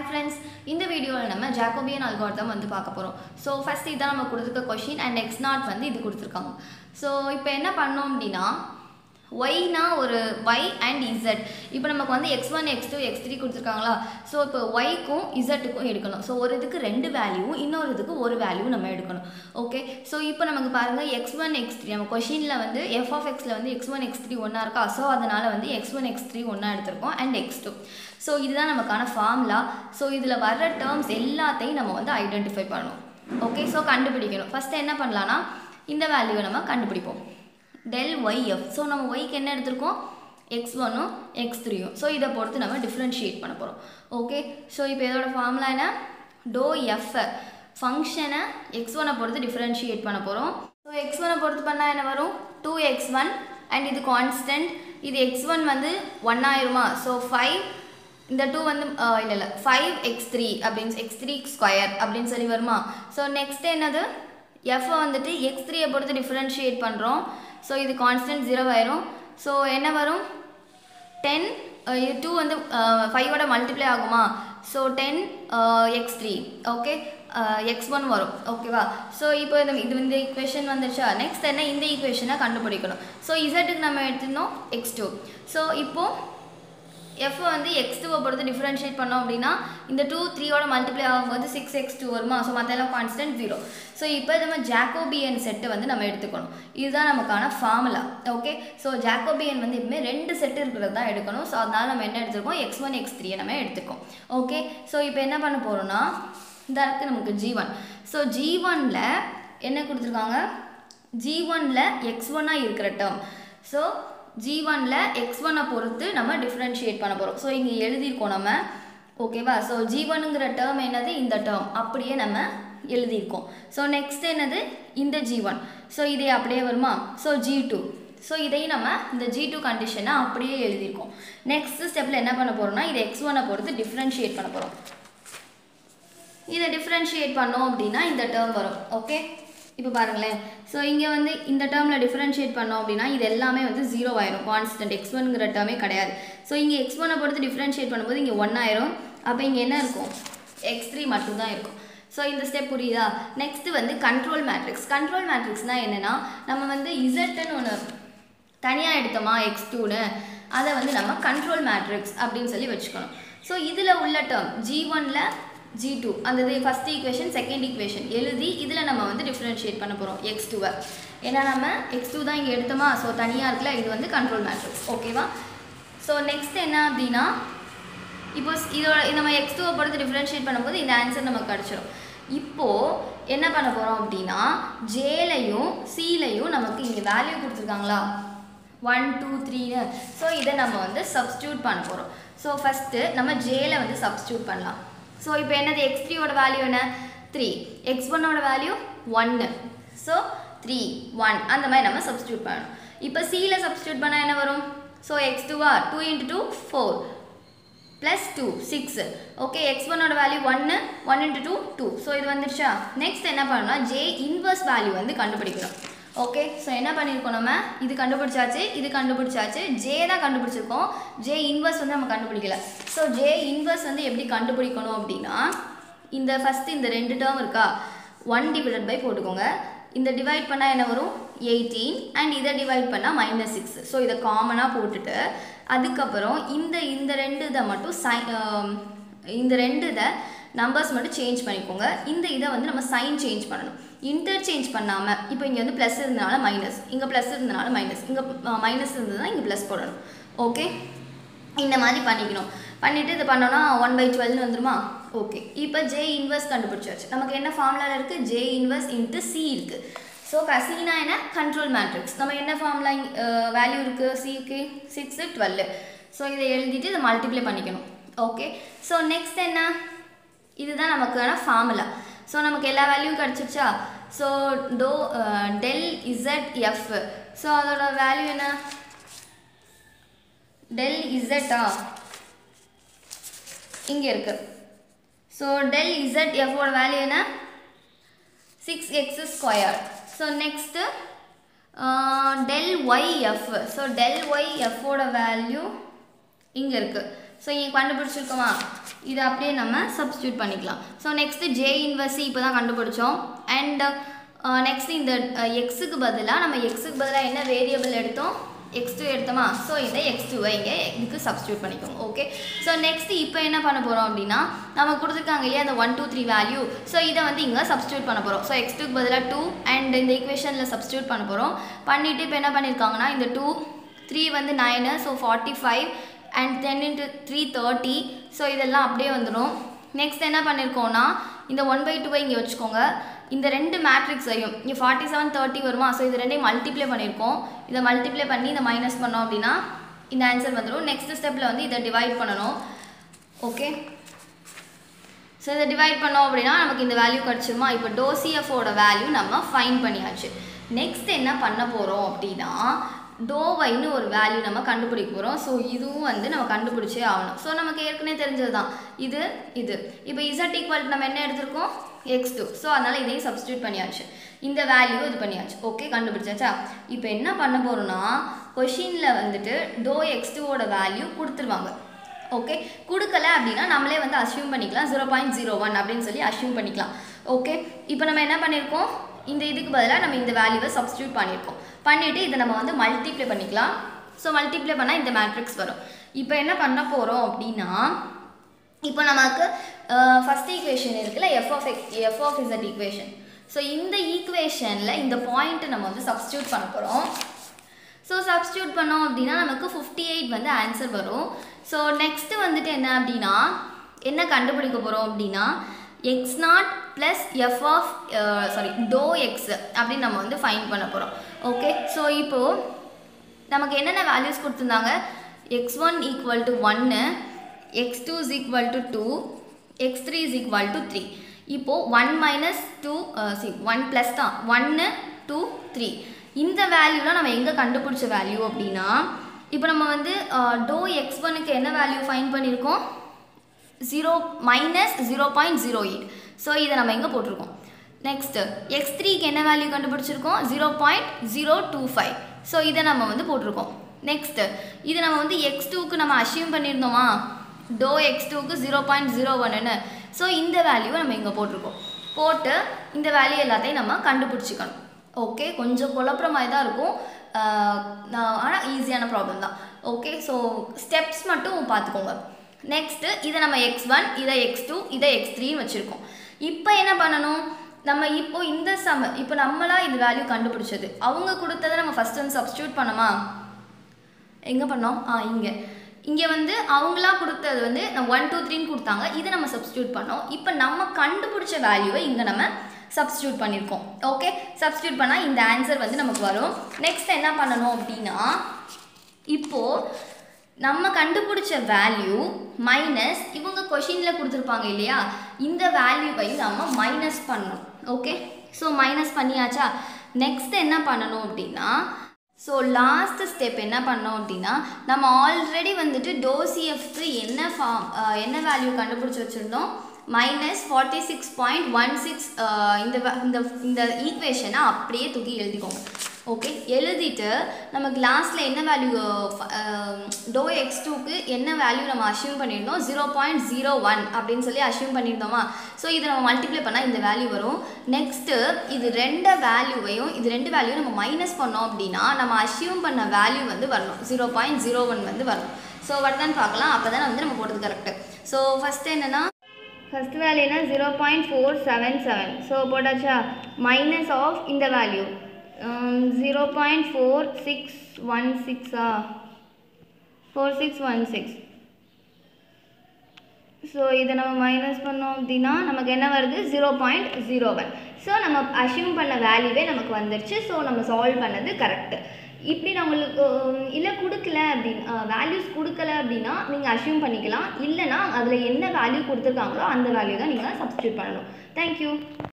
hi friends இந்த வீடியோவில் நம்ம ஜாக்கோபியன் அல்காரிதம் வந்து பார்க்க போகிறோம் ஸோ ஃபஸ்ட் இதான் நம்ம கொடுத்துருக்க கொஷின் அண்ட் எக்ஸ் நாட் வந்து இது கொடுத்துருக்காங்க ஸோ இப்போ என்ன பண்ணோம் அப்படின்னா ஒய்னா ஒரு ஒய் அண்ட் இசட் இப்போ நமக்கு வந்து X one X two X three கொடுத்துருக்காங்களா ஸோ இப்போ ஒய்க்கும் இசட்டுக்கும் எடுக்கணும் ஸோ ஒரு இதுக்கு ரெண்டு வேல்யூவும் இன்னொரு இதுக்கு ஒரு வேல்யூ நம்ம எடுக்கணும் ஓகே ஸோ இப்போ நமக்கு பாருங்கள் எக்ஸ் ஒன் எக்ஸ் த்ரீ நம்ம கொஷினில் வந்து எஃப் ஆஃப் எக்ஸில் வந்து எக்ஸ் ஒன் எக்ஸ் த்ரீ ஒன்றா இருக்கா ஸோ அதனால் வந்து எக்ஸ் ஒன் எக்ஸ் த்ரீ ஒன்றா எடுத்திருக்கோம் அண்ட் எக்ஸ் டூ ஸோ இதுதான் நமக்கான ஃபார்முலா ஸோ இதில் வர்ற டேர்ம்ஸ் எல்லாத்தையும் நம்ம வந்து ஐடென்டிஃபை பண்ணணும் ஓகே ஸோ கண்டுபிடிக்கணும் ஃபஸ்ட்டு என்ன பண்ணலான்னா இந்த வேல்யூவை நம்ம கண்டுபிடிப்போம் டெல் ஒய் எஃப் ஸோ நம்ம ஒய்க்கு என்ன எடுத்திருக்கோம் எக்ஸ் ஒன்னும் எக்ஸ் த்ரீயும் ஸோ இதை பொறுத்து நம்ம டிஃப்ரென்ஷியேட் பண்ண போகிறோம் ஓகே ஸோ இப்போ இதோட ஃபார்முலா என்ன டோ எஃப் ஃபங்க்ஷனை எக்ஸ் ஒனை பொறுத்து டிஃப்ரென்ஷியேட் பண்ண போகிறோம் ஸோ எக்ஸ் ஒனை பொறுத்து பண்ணால் என்ன வரும் டூ எக்ஸ் ஒன் அண்ட் இது கான்ஸ்டன்ட் இது எக்ஸ் ஒன் வந்து ஒன் ஆயிருமா ஸோ ஃபைவ் இந்த டூ வந்து இல்லை இல்லை ஃபைவ் எக்ஸ் த்ரீ அப்படின்னு எக்ஸ் த்ரீ ஸ்கொயர் அப்படின்னு சொல்லி வருமா ஸோ நெக்ஸ்ட் என்னது எஃப் வந்துட்டு எக்ஸ் த்ரீயை பொறுத்து டிஃப்ரென்ஷியேட் பண்ணுறோம் ஸோ இது கான்ஸ்டன்ட் ஜீரோ ஆயிரும் ஸோ என்ன வரும் டென் இது டூ வந்து ஃபைவோட மல்டிப்ளை ஆகுமா so ten X three okay X one வரும் ஓகேவா ஸோ இப்போ இந்த இது இந்த ஈக்குவேஷன் வந்துருச்சா நெக்ஸ்ட் என்ன இந்த ஈக்குவேஷனை கண்டுபிடிக்கணும் ஸோ இசட்டுக்கு நம்ம எடுத்துருந்தோம் எக்ஸ் டூ ஸோ இப்போது எஃப் வந்து எக்ஸ் டூவை பொறுத்து டிஃப்ரென்ஷியேட் பண்ணோம் அப்படின்னா இந்த டூ த்ரீயோட மல்டிப்ளை ஆகும்போது சிக்ஸ் எக்ஸ் டூ வருமா ஸோ மற்றெல்லாம் கான்ஸ்டன்ட் ஜீரோ ஸோ இப்போ நம்ம ஜாக்கோபியன் செட்டு வந்து நம்ம எடுத்துக்கணும் இதுதான் நமக்கான ஃபார்முலா ஓகே ஸோ ஜாக்கோபியன் வந்து எப்பவுமே ரெண்டு செட் இருக்கிறது தான் எடுக்கணும் ஸோ அதனால் நம்ம என்ன எடுத்துருக்கோம் எக்ஸ் ஒன் எக்ஸ் த்ரீயை நம்ம எடுத்துக்கோம் ஓகே ஸோ இப்போ என்ன பண்ண போகிறோம்னா இந்த இருக்குது நமக்கு ஜி ஒன் ஸோ ஜி ஒனில் என்ன கொடுத்துருக்காங்க ஜி ஒனில் எக்ஸ் ஒன்னாக இருக்கிற டேர்ம் ஸோ ஜி ஒனில் எக்ஸ் ஒன்னை பொறுத்து நம்ம டிஃப்ரென்ஷியேட் பண்ண போகிறோம் ஸோ இங்கே எழுதியிருக்கோம் நம்ம ஓகேவா ஸோ ஜி ஒனுங்கிற டேர்ம் என்னது இந்த டேர்ம் அப்படியே நம்ம எழுதியிருக்கோம் ஸோ நெக்ஸ்ட் என்னது இந்த ஜி ஒன் ஸோ இதே அப்படியே வருமா ஸோ ஜி டூ ஸோ இதையும் நம்ம இந்த ஜி டூ கண்டிஷனை அப்படியே எழுதியிருக்கோம் நெக்ஸ்ட் ஸ்டெப்பில் என்ன பண்ண போகிறோம்னா இதை எக்ஸ் ஒனை பொறுத்து டிஃப்ரென்ஷியேட் பண்ண போகிறோம் இதை டிஃப்ரென்ஷியேட் பண்ணோம் அப்படின்னா இந்த டேர்ம் வரும் ஓகே இப்போ பாருங்களேன் ஸோ இங்கே வந்து இந்த டேர்மில் டிஃப்ரென்ஷியேட் பண்ணோம் அப்படின்னா இது எல்லாமே வந்து ஜீரோ ஆயிரும் கான்ஸ்டன்ட் எக்ஸ் ஒன்ங்கிற டேர்மே கிடையாது ஸோ இங்கே எக்ஸ் ஒனை பொறுத்து டிஃப்ரென்ஷியேட் பண்ணும்போது இங்கே ஒன் ஆயிரும் அப்போ இங்கே என்ன இருக்கும் எக்ஸ் த்ரீ மட்டும்தான் இருக்கும் ஸோ இந்த ஸ்டெப் புரியுதா நெக்ஸ்ட்டு வந்து கண்ட்ரோல் மேட்ரிக்ஸ் கண்ட்ரோல் மேட்ரிக்ஸ்னால் என்னென்னா நம்ம வந்து இசட்டுன்னு ஒன்று தனியாக எடுத்தோமா எக்ஸ் டூன்னு அதை வந்து நம்ம கண்ட்ரோல் மேட்ரிக்ஸ் அப்படின்னு சொல்லி வச்சுக்கணும் ஸோ இதில் உள்ள டேர்ம் ஜி ஒனில் ஜி டூ அந்த இது ஃபஸ்ட் ஈக்குவேஷன் செகண்ட் ஈக்குவேஷன் எழுதி இதில் நம்ம வந்து டிஃப்ரென்ஷியேட் பண்ண போகிறோம் எக்ஸ் டூவை ஏன்னா நம்ம எக்ஸ் டூ தான் இங்கே எடுத்தோமா ஸோ தனியாக இருக்குல்ல இது வந்து கண்ட்ரோல் மேட்ரிக்ஸ் ஓகேவா ஸோ நெக்ஸ்ட் என்ன அப்படின்னா இப்போ இதோட நம்ம எக்ஸ் டூவை பொறுத்து டிஃப்ரென்ஷியேட் பண்ணும்போது இந்த ஆன்சர் நமக்கு கிடச்சிரும் இப்போது என்ன பண்ண போகிறோம் அப்படின்னா ஜேலையும் சிலையும் நமக்கு இங்கே வேல்யூ கொடுத்துருக்காங்களா ஒன் டூ த்ரீன்னு ஸோ இதை நம்ம வந்து சப்ஸ்டியூட் பண்ண போகிறோம் ஸோ ஃபஸ்ட்டு நம்ம ஜேல வந்து சப்ஸ்டியூட் பண்ணலாம் ஸோ இப்போ என்னது எக்ஸ் த்ரீயோட வேல்யூ என்ன த்ரீ எக்ஸ் ஒன்னோட வேல்யூ ஒன்று ஸோ த்ரீ ஒன் அந்த மாதிரி நம்ம சப்ஸ்டியூட் பண்ணணும் இப்போ சியில் சப்ஸ்டியூட் பண்ணால் என்ன வரும் ஸோ எக்ஸ் டூவா two into two four plus two six okay X ஒன்னோட வேல்யூ ஒன்று one into two two so இது வந்துருச்சா நெக்ஸ்ட் என்ன பண்ணணும்னா ஜே இன்வர்ஸ் வேல்யூ வந்து கண்டுபிடிக்கணும் ஓகே ஸோ என்ன பண்ணியிருக்கோம் நம்ம இது கண்டுபிடிச்சாச்சு இது கண்டுபிடிச்சாச்சு ஜே தான் கண்டுபிடிச்சிருக்கோம் ஜே இன்வர்ஸ் வந்து நம்ம கண்டுபிடிக்கல ஸோ ஜே இன்வர்ஸ் வந்து எப்படி கண்டுபிடிக்கணும் அப்படின்னா இந்த ஃபஸ்ட்டு இந்த ரெண்டு டேர்ம் இருக்கா ஒன் டிவைடட் பை போட்டுக்கோங்க இந்த டிவைட் பண்ணால் என்ன வரும் எயிட்டீன் அண்ட் இதை டிவைட் பண்ணால் மைனஸ் சிக்ஸ் ஸோ இதை காமனாக போட்டுட்டு அதுக்கப்புறம் இந்த இந்த ரெண்டு இதை மட்டும் சை இந்த ரெண்டு இதை நம்பர்ஸ் மட்டும் சேஞ்ச் பண்ணிக்கோங்க இந்த இதை வந்து நம்ம சைன் சேஞ்ச் பண்ணணும் இன்டர்சேஞ்ச் பண்ணாமல் இப்போ இங்கே வந்து ப்ளஸ் இருந்தனால மைனஸ் இங்கே ப்ளஸ் இருந்தனால மைனஸ் இங்கே மைனஸ் இருந்ததுன்னா இங்கே ப்ளஸ் போடணும் ஓகே இந்த மாதிரி பண்ணிக்கணும் பண்ணிவிட்டு இது பண்ணோன்னா ஒன் பை டுவெல்னு வந்துருமா ஓகே இப்போ ஜே இன்வர்ஸ் கண்டுபிடிச்சாச்சு நமக்கு என்ன ஃபார்முலாவில் இருக்குது ஜே இன்வர்ஸ் இன்ட்டு சி இருக்குது ஸோ கசினா என்ன கண்ட்ரோல் மேட்ரிக்ஸ் நம்ம என்ன ஃபார்முலா வேல்யூ இருக்குது சிக்கு சிக்ஸு டுவெல்லு ஸோ இதை எழுதிட்டு இதை மல்டிப்ளை பண்ணிக்கணும் ஓகே ஸோ நெக்ஸ்ட் என்ன இதுதான் நமக்கான ஃபார்முலா ஸோ நமக்கு எல்லா வேல்யூவும் கிடச்சிருச்சா ஸோ டோ டெல் இசட் எஃப் ஸோ அதோட வேல்யூ என்ன டெல் இசட்டா இங்கே இருக்கு ஸோ டெல் இசட் எஃபோட வேல்யூ என்ன six X square so next del Y F so del Y எஃபோட வேல்யூ இங்கே இருக்குது ஸோ இங்கே கண்டுபிடிச்சிருக்கோமா இதை அப்படியே நம்ம சப்ஸ்டியூட் பண்ணிக்கலாம் ஸோ நெக்ஸ்ட்டு ஜே இன்வர்ஸ் இப்போ தான் கண்டுபிடிச்சோம் அண்ட் நெக்ஸ்ட் இந்த எக்ஸுக்கு பதிலாக நம்ம எக்ஸுக்கு பதிலாக என்ன வேரியபிள் எடுத்தோம் எக்ஸ் டூ எடுத்தோமா ஸோ இந்த எக்ஸ் டூவை இங்கே இதுக்கு சப்ஸ்டியூட் பண்ணிக்கோங்க ஓகே ஸோ நெக்ஸ்ட் இப்போ என்ன பண்ண போகிறோம் அப்படின்னா நம்ம கொடுத்துருக்காங்க இல்லையா அந்த one two three value so இதை வந்து இங்கே சப்ஸ்டியூட் பண்ண போகிறோம் ஸோ எக்ஸ் டூக்கு பதிலாக டூ அண்ட் இந்த ஈக்குவேஷனில் சப்ஸ்டியூட் பண்ண போகிறோம் பண்ணிவிட்டு இப்போ என்ன பண்ணியிருக்காங்கன்னா இந்த டூ த்ரீ வந்து nine so forty five and ten into three thirty so இதெல்லாம் அப்படியே வந்துடும் நெக்ஸ்ட் என்ன பண்ணியிருக்கோம்னா இந்த ஒன் பை டூவை இங்கே வச்சுக்கோங்க இந்த ரெண்டு மேட்ரிக்ஸையும் இங்கே ஃபார்ட்டி செவன் தேர்ட்டி வருமா ஸோ இது ரெண்டையும் மல்டிப்ளை பண்ணியிருக்கோம் இதை மல்டிப்ளை பண்ணி இதை மைனஸ் பண்ணோம் அப்படின்னா இந்த ஆன்சர் வந்துடும் நெக்ஸ்ட் ஸ்டெப்பில் வந்து இதை டிவைட் பண்ணணும் ஓகே ஸோ இதை டிவைட் பண்ணோம் அப்படின்னா நமக்கு இந்த வேல்யூ கிடச்சிருமா இப்போ டோசிஎஃபோட வேல்யூ நம்ம ஃபைன் பண்ணியாச்சு நெக்ஸ்ட் என்ன பண்ண போகிறோம் அப்படின்னா டோவைன்னு ஒரு வேல்யூ நம்ம கண்டுபிடிக்க போகிறோம் ஸோ இதுவும் வந்து நம்ம கண்டுபிடிச்சே ஆகணும் ஸோ நமக்கு ஏற்கனவே தெரிஞ்சது தான் இது இது இப்போ இசட் ஈக்குவல் நம்ம என்ன எடுத்திருக்கோம் எக்ஸ் டூ ஸோ அதனால் இதையும் சப்ஸ்டியூட் பண்ணியாச்சு இந்த வேல்யூ இது பண்ணியாச்சு ஓகே கண்டுபிடிச்சாச்சா இப்போ என்ன பண்ண போகிறோம்னா கொஷினில் வந்துட்டு டோ எக்ஸ் டூவோட வேல்யூ கொடுத்துருவாங்க ஓகே கொடுக்கல அப்படின்னா நம்மளே வந்து அஷ்யூம் பண்ணிக்கலாம் ஜீரோ பாயிண்ட் ஜீரோ ஒன் அப்படின்னு சொல்லி அஷ்யூம் பண்ணிக்கலாம் ஓகே இப்போ நம்ம என்ன பண்ணியிருக்கோம் இந்த இதுக்கு பதிலாக நம்ம இந்த வேல்யூவை சப்ஸ்டியூட் பண்ணியிருக்கோம் பண்ணிவிட்டு இதை நம்ம வந்து மல்டிப்ளை பண்ணிக்கலாம் ஸோ மல்டிப்ளை பண்ணால் இந்த மேட்ரிக்ஸ் வரும் இப்போ என்ன பண்ண போகிறோம் அப்படின்னா இப்போ நமக்கு ஃபஸ்ட் ஈக்குவேஷன் இருக்குல்ல F of X F of Z equation so இந்த ஈக்குவேஷனில் இந்த பாயிண்ட்டை நம்ம வந்து சப்ஸ்டியூட் பண்ண போகிறோம் ஸோ சப்ஸ்டியூட் பண்ணோம் அப்படின்னா நமக்கு ஃபிஃப்டி எயிட் வந்து ஆன்சர் வரும் ஸோ நெக்ஸ்ட்டு வந்துட்டு என்ன அப்படின்னா என்ன கண்டுபிடிக்க போகிறோம் அப்படின்னா X not plus F of sorry டோ எக்ஸ் அப்படின்னு நம்ம வந்து ஃபைன் பண்ண போகிறோம் ஓகே ஸோ இப்போது நமக்கு என்னென்ன வேல்யூஸ் கொடுத்துருந்தாங்க எக்ஸ் ஒன் ஈக்குவல் டு ஒன்று X two is equal to two X three is equal to three இப்போது one minus two C one plus தான் ஒன்று டூ த்ரீ இந்த வேல்யூலாம் நம்ம எங்கே கண்டுபிடிச்ச வேல்யூ அப்படின்னா இப்போ நம்ம வந்து டோ எக்ஸ் ஒனுக்கு என்ன வேல்யூ ஃபைன் பண்ணியிருக்கோம் zero minus zero point zero eight so இதை நம்ம எங்கே போட்டிருக்கோம் நெக்ஸ்ட்டு எக்ஸ் த்ரீக்கு என்ன வேல்யூ கண்டுபிடிச்சிருக்கோம் zero point zero two five so இதை நம்ம வந்து போட்டிருக்கோம் நெக்ஸ்ட்டு இது நம்ம வந்து எக்ஸ் டூக்கு நம்ம அஷ்யூம் பண்ணியிருந்தோமா டோ எக்ஸ் டூக்கு ஜீரோ பாயிண்ட் ஜீரோ ஒன்னு ஸோ இந்த வேல்யூவை நம்ம இங்கே போட்டிருக்கோம் போட்டு இந்த வேல்யூ எல்லாத்தையும் நம்ம கண்டுபிடிச்சிக்கணும் ஓகே கொஞ்சம் குழப்புற மாதிரி தான் இருக்கும் ஆனால் ஈஸியான ப்ராப்ளம் தான் ஓகே ஸோ ஸ்டெப்ஸ் மட்டும் பார்த்துக்கோங்க நெக்ஸ்ட்டு இதை நம்ம எக்ஸ் ஒன் இதை எக்ஸ் டூ இதை எக்ஸ் த்ரீன்னு வச்சுருக்கோம் இப்போ என்ன பண்ணணும் நம்ம இப்போ இந்த சம இப்போ நம்மளா இது வேல்யூ கண்டுபிடிச்சது அவங்க கொடுத்ததை நம்ம ஃபஸ்ட் வந்து சப்ஸ்டியூட் பண்ணோமா எங்கே பண்ணோம் ஆ இங்கே இங்கே வந்து அவங்களா கொடுத்தது வந்து நம்ம ஒன் டூ த்ரீன்னு கொடுத்தாங்க இதை நம்ம சப்ஸ்டியூட் பண்ணோம் இப்போ நம்ம கண்டுபிடிச்ச வேல்யூவை இங்கே நம்ம சப்ஸ்டியூட் பண்ணியிருக்கோம் ஓகே சப்ஸ்டியூட் பண்ணால் இந்த ஆன்சர் வந்து நமக்கு வரும் நெக்ஸ்ட் என்ன பண்ணணும் அப்படின்னா இப்போது நம்ம கண்டுபிடிச்ச வேல்யூ மைனஸ் இவங்க கொஷினில் கொடுத்துருப்பாங்க இல்லையா இந்த வேல்யூவை நம்ம மைனஸ் பண்ணணும் ஓகே ஸோ மைனஸ் பண்ணியாச்சா நெக்ஸ்ட் என்ன பண்ணணும் அப்படின்னா ஸோ லாஸ்ட் ஸ்டெப் என்ன பண்ணோம் அப்படின்னா நம்ம ஆல்ரெடி வந்துட்டு டோசிஎஃப்க்கு என்ன ஃபார்ம் என்ன வேல்யூ கண்டுபிடிச்சி வச்சுருந்தோம் minus forty six point one six இந்த வ- இந்த இந்த ஈக்குவேஷனை அப்படியே தூக்கி எழுதிக்கோங்க ஓகே எழுதிட்டு நம்ம கிளாஸில் என்ன வேல்யூ டோ எக்ஸ் டூக்கு என்ன வேல்யூ நம்ம அஷ்யூம் பண்ணியிருந்தோம் ஜீரோ பாயிண்ட் ஜீரோ ஒன் அப்படின்னு சொல்லி அஷ்யூம் பண்ணியிருந்தோமா ஸோ இதை நம்ம மல்டிப்ளை பண்ணால் இந்த வேல்யூ வரும் நெக்ஸ்ட்டு இது ரெண்டு வேல்யூவையும் இது ரெண்டு வேல்யூ நம்ம மைனஸ் பண்ணோம் அப்படின்னா நம்ம அஷ்யூம் பண்ண வேல்யூ வந்து வரணும் ஜீரோ பாயிண்ட் ஜீரோ ஒன் வந்து வரணும் ஸோ வருதான்னு பார்க்கலாம் அப்போ தான் வந்து நம்ம போட்டது கரெக்டு ஸோ ஃபஸ்ட்டு என்னென்னா ஃபஸ்ட் வேல்யூனா zero point four seven seven so போட்டாச்சா மைனஸ் ஆஃப் இந்த value zero point four six one சிக்ஸா four six one six so இதை நம்ம மைனஸ் பண்ணோம் அப்படின்னா நமக்கு என்ன வருது zero point zero one so நம்ம அஷ்யூம் பண்ண வேல்யூவே நமக்கு வந்துருச்சு ஸோ நம்ம சால்வ் பண்ணது கரெக்டு இப்படி நான் உங்களுக்கு இல்லை கொடுக்கல அப்படின்னு வேல்யூஸ் கொடுக்கல அப்படின்னா நீங்கள் அஷ்யூம் பண்ணிக்கலாம் இல்லைனா அதில் என்ன வேல்யூ கொடுத்துருக்காங்களோ அந்த வேல்யூ தான் நீங்கள் சப்ஸ்டியூட் பண்ணணும் தேங்க்யூ